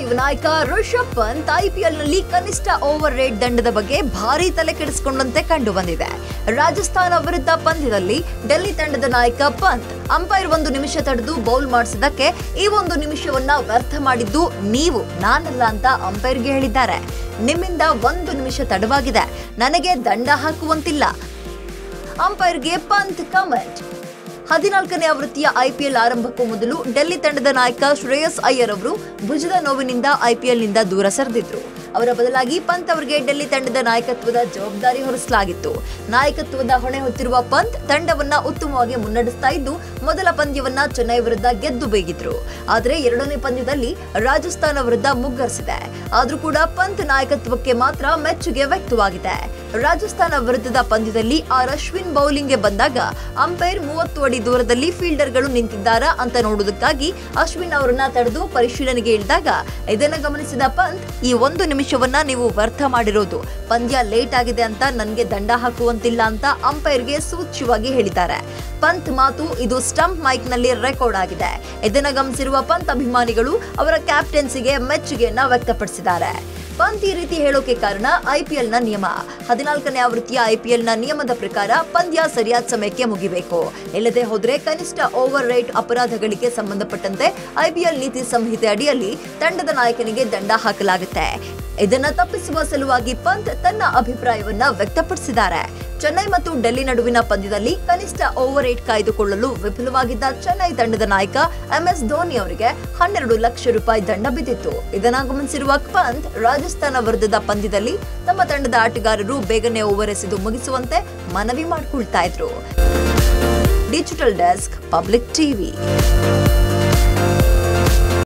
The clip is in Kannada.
ತಂಡದ ನಾಯಕ ರಿಷಬ್ ಪಂತ್ ಐಪಿಎಲ್ ನಲ್ಲಿ ಕನಿಷ್ಠ ಓವರ್ ರೇಟ್ ದಂಡದ ಬಗ್ಗೆ ಭಾರಿ ತಲೆ ಕೆಡಿಸಿಕೊಂಡಂತೆ ಕಂಡು ಬಂದಿದೆ ರಾಜಸ್ಥಾನ ವಿರುದ್ಧ ಪಂದ್ಯದಲ್ಲಿ ಡೆಲ್ಲಿ ತಂಡದ ನಾಯಕ ಪಂತ್ ಅಂಪೈರ್ ಒಂದು ನಿಮಿಷ ತಡೆದು ಬೌಲ್ ಮಾಡಿಸಿದಕ್ಕೆ ಈ ಒಂದು ನಿಮಿಷವನ್ನ ವ್ಯರ್ಥ ಮಾಡಿದ್ದು ನೀವು ನಾನಲ್ಲ ಅಂತ ಅಂಪೈರ್ಗೆ ಹೇಳಿದ್ದಾರೆ ನಿಮ್ಮಿಂದ ಒಂದು ನಿಮಿಷ ತಡವಾಗಿದೆ ನನಗೆ ದಂಡ ಹಾಕುವಂತಿಲ್ಲ ಅಂಪೈರ್ಗೆ ಪಂತ್ ಕಮೆಂಟ್ ಹದಿನಾಲ್ಕನೇ ಆವೃತ್ತಿಯ ಐಪಿಎಲ್ ಆರಂಭಕ್ಕೂ ಮೊದಲು ಡೆಲ್ಲಿ ತಂಡದ ನಾಯಕ ಶ್ರೇಯಸ್ ಅಯ್ಯರ್ ಅವರು ಭುಜದ ನೋವಿನಿಂದ ಐಪಿಎಲ್ನಿಂದ ದೂರ ಸರಿದಿದ್ರು ಅವರ ಬದಲಾಗಿ ಪಂತ್ ಅವರಿಗೆ ಡೆಲ್ಲಿ ತಂಡದ ನಾಯಕತ್ವದ ಜವಾಬ್ದಾರಿ ಹೊರಿಸಲಾಗಿತ್ತು ನಾಯಕತ್ವದ ಹೊಣೆ ಹೊತ್ತಿರುವ ಪಂತ್ ತಂಡವನ್ನ ಉತ್ತಮವಾಗಿ ಮುನ್ನಡೆಸ್ತಾ ಇದ್ದು ಮೊದಲ ಪಂದ್ಯವನ್ನ ಚೆನ್ನೈ ವಿರುದ್ಧ ಗೆದ್ದು ಬೇಗಿದ್ರು ಆದರೆ ಎರಡನೇ ಪಂದ್ಯದಲ್ಲಿ ರಾಜಸ್ಥಾನ ವಿರುದ್ಧ ಮುಗ್ಗರಿಸಿದೆ ಆದ್ರೂ ಕೂಡ ಪಂತ್ ನಾಯಕತ್ವಕ್ಕೆ ಮಾತ್ರ ಮೆಚ್ಚುಗೆ ವ್ಯಕ್ತವಾಗಿದೆ ರಾಜಸ್ಥಾನ ವಿರುದ್ಧದ ಪಂದ್ಯದಲ್ಲಿ ಆರ್ ಅಶ್ವಿನ್ ಬೌಲಿಂಗ್ಗೆ ಬಂದಾಗ ಅಂಪೈರ್ ಮೂವತ್ತು ಅಡಿ ದೂರದಲ್ಲಿ ಫೀಲ್ಡರ್ಗಳು ನಿಂತಿದ್ದಾರಾ ಅಂತ ನೋಡುವುದಕ್ಕಾಗಿ ಅಶ್ವಿನ್ ಅವರನ್ನ ತಡೆದು ಪರಿಶೀಲನೆಗೆ ಇಳಿದಾಗ ಇದನ್ನ ಗಮನಿಸಿದ ಪಂತ್ ಈ ಒಂದು ನಿಮಿಷವನ್ನ ನೀವು ವ್ಯರ್ಥ ಮಾಡಿರೋದು ಪಂದ್ಯ ಲೇಟ್ ಆಗಿದೆ ಅಂತ ನನಗೆ ದಂಡ ಹಾಕುವಂತಿಲ್ಲ ಅಂತ ಅಂಪೈರ್ಗೆ ಸೂಚ್ಯವಾಗಿ ಹೇಳಿದ್ದಾರೆ ಪಂತ್ ಮಾತು ಇದು ಸ್ಟಂಪ್ ಮೈಕ್ನಲ್ಲಿ ರೆಕಾರ್ಡ್ ಆಗಿದೆ ಇದನ್ನ ಗಮನಿಸಿರುವ ಪಂತ್ ಅಭಿಮಾನಿಗಳು ಅವರ ಕ್ಯಾಪ್ಟನ್ಸಿಗೆ ಮೆಚ್ಚುಗೆಯನ್ನ ವ್ಯಕ್ತಪಡಿಸಿದ್ದಾರೆ ಪಂತ್ ಈ ರೀತಿ ಹೇಳೋಕೆ ಕಾರಣ ಐಪಿಎಲ್ ನ ನಿಯಮ ಹದಿನಾಲ್ಕನೇ ಆವೃತ್ತಿಯ ಐಪಿಎಲ್ ನ ನಿಯಮದ ಪ್ರಕಾರ ಪಂದ್ಯ ಸರಿಯಾದ ಸಮಯಕ್ಕೆ ಮುಗಿಬೇಕು ಇಲ್ಲದೆ ಹೋದ್ರೆ ಕನಿಷ್ಠ ಓವರ್ ರೇಟ್ ಅಪರಾಧಗಳಿಗೆ ಸಂಬಂಧಪಟ್ಟಂತೆ ಐಪಿಎಲ್ ನೀತಿ ಸಂಹಿತೆ ಅಡಿಯಲ್ಲಿ ತಂಡದ ನಾಯಕನಿಗೆ ದಂಡ ಹಾಕಲಾಗುತ್ತೆ ಇದನ್ನ ತಪ್ಪಿಸುವ ಸಲುವಾಗಿ ಪಂತ್ ತನ್ನ ಅಭಿಪ್ರಾಯವನ್ನ ವ್ಯಕ್ತಪಡಿಸಿದ್ದಾರೆ ಚೆನ್ನೈ ಮತ್ತು ಡೆಲ್ಲಿ ನಡುವಿನ ಪಂದ್ಯದಲ್ಲಿ ಕನಿಷ್ಠ ಓವರ್ ರೇಟ್ ಕಾಯ್ದುಕೊಳ್ಳಲು ವಿಫಲವಾಗಿದ್ದ ಚೆನ್ನೈ ತಂಡದ ನಾಯಕ ಎಂಎಸ್ ಧೋನಿ ಅವರಿಗೆ ಹನ್ನೆರಡು ಲಕ್ಷ ರೂಪಾಯಿ ದಂಡ ಬಿದ್ದಿತ್ತು ಇದನ್ನ ಗಮನಿಸಿರುವ ಪಂತ್ ರಾಜಸ್ಥಾನ ವಿರುದ್ಧದ ಪಂದ್ಯದಲ್ಲಿ ತಮ್ಮ ತಂಡದ ಆಟಗಾರರು ಬೇಗನೆ ಓವರ್ ಎಸೆದು ಮುಗಿಸುವಂತೆ ಮನವಿ ಮಾಡಿಕೊಳ್ತಾ ಇದ್ರು ಡಿಜಿಟಲ್ ಡೆಸ್ಕ್ ಪಬ್ಲಿಕ್ ಟಿವಿ